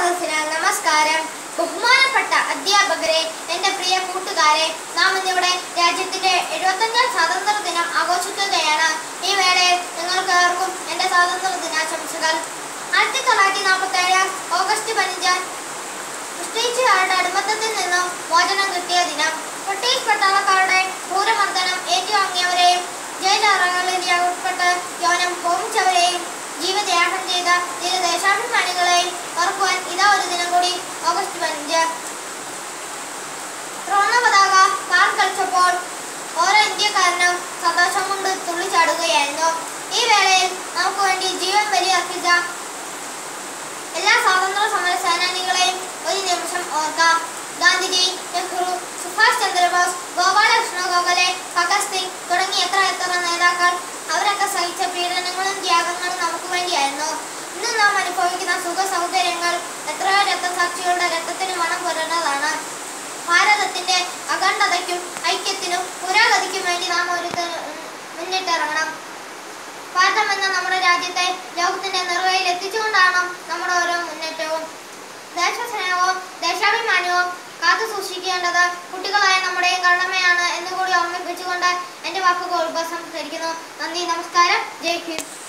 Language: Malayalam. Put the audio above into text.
സദസ്സിന് നമസ്കാരം ബഹുമാനപ്പെട്ട അധ്യാപകരെ എൻ്റെ പ്രിയ കൂട്ടുകാരെ നാം ഇന്നിവിടെ രാജ്യത്തിന്റെ എഴുപത്തഞ്ചാം സ്വാതന്ത്ര്യ ദിനം ആഘോഷിക്കുകയാണ് ഈ വേളയിൽ നിങ്ങൾക്ക് ഏവർക്കും എൻ്റെ സ്വാതന്ത്ര്യ ദിനാശംസകൾ ആയിരത്തി തൊള്ളായിരത്തി നാൽപ്പത്തി ഏഴ് ഓഗസ്റ്റ് പതിനഞ്ച് ബ്രിട്ടീഷുകാരുടെ അടിമത്തത്തിൽ നിന്നും മോചനം കിട്ടിയ ദിനം ബ്രിട്ടീഷ് പട്ടാളക്കാരുടെ ക്രൂരമർദ്ദനം ഏറ്റുവാങ്ങിയവരെയും ജയിലറകളിൽ ഉൾപ്പെട്ട് യൗനം ഹോമിച്ചവരെയും ജീവത്യാഗം ചെയ്ത ചില ദേശാഭിമാനികളെയും ഓർക്കുവാൻ ഇതാ ഒരു ദിനം കൂടി ഓഗസ്റ്റ് പതിനഞ്ച് ത്രോണ പതാക കാർ കളിച്ചപ്പോൾ ഓരോ ഇന്ത്യക്കാരനും സന്തോഷം കൊണ്ട് തുള്ളിച്ചാടുകയായിരുന്നു ഈ വേളയിൽ നമുക്ക് വേണ്ടി ജീവൻ ബലിയർപ്പിച്ച എല്ലാ സ്വാതന്ത്ര്യ സമര സേനാനികളെയും ഒരു നിമിഷം ഓർക്കാം ഗാന്ധിജി നെഹ്റു സുഭാഷ് ചന്ദ്രബോസ് ഗോപാലകൃഷ്ണ ഗോഖലെ ഭഗത് സിംഗ് തുടങ്ങിയ എത്ര എത്ര നേതാക്കൾ അവരൊക്കെ സഹിച്ച പീഡനങ്ങളും ത്യാഗങ്ങളും നമുക്ക് വേണ്ടിയായിരുന്നു ഇന്ന് നാം അനുഭവിക്കുന്ന സുഖ സൗകര്യങ്ങൾ എത്രയോ രക്തസാക്ഷികളുടെ രക്തത്തിന് മണം പുരണ്ടതാണ് ഭാരതത്തിന്റെ അഖണ്ഡതയ്ക്കും ഐക്യത്തിനും പുരോഗതിക്കും വേണ്ടി നാം ഒരു മുന്നിട്ടിറങ്ങണം ഭാരതം എന്ന നമ്മുടെ രാജ്യത്തെ ലോകത്തിന്റെ നിറവയിൽ എത്തിച്ചുകൊണ്ടാണ് നമ്മുടെ ഓരോ മുന്നേറ്റവും ദേശസ്നേഹവും ദേശാഭിമാനവും കാത്തു സൂക്ഷിക്കേണ്ടത് കുട്ടികളായ നമ്മുടെയും കടമയാണ് എന്ന് കൂടി ഓർമ്മിപ്പിച്ചുകൊണ്ട് എൻ്റെ വാക്കുകൾ ഉപസംഹരിക്കുന്നു നന്ദി നമസ്കാരം ജയ് ഹിന്ദ്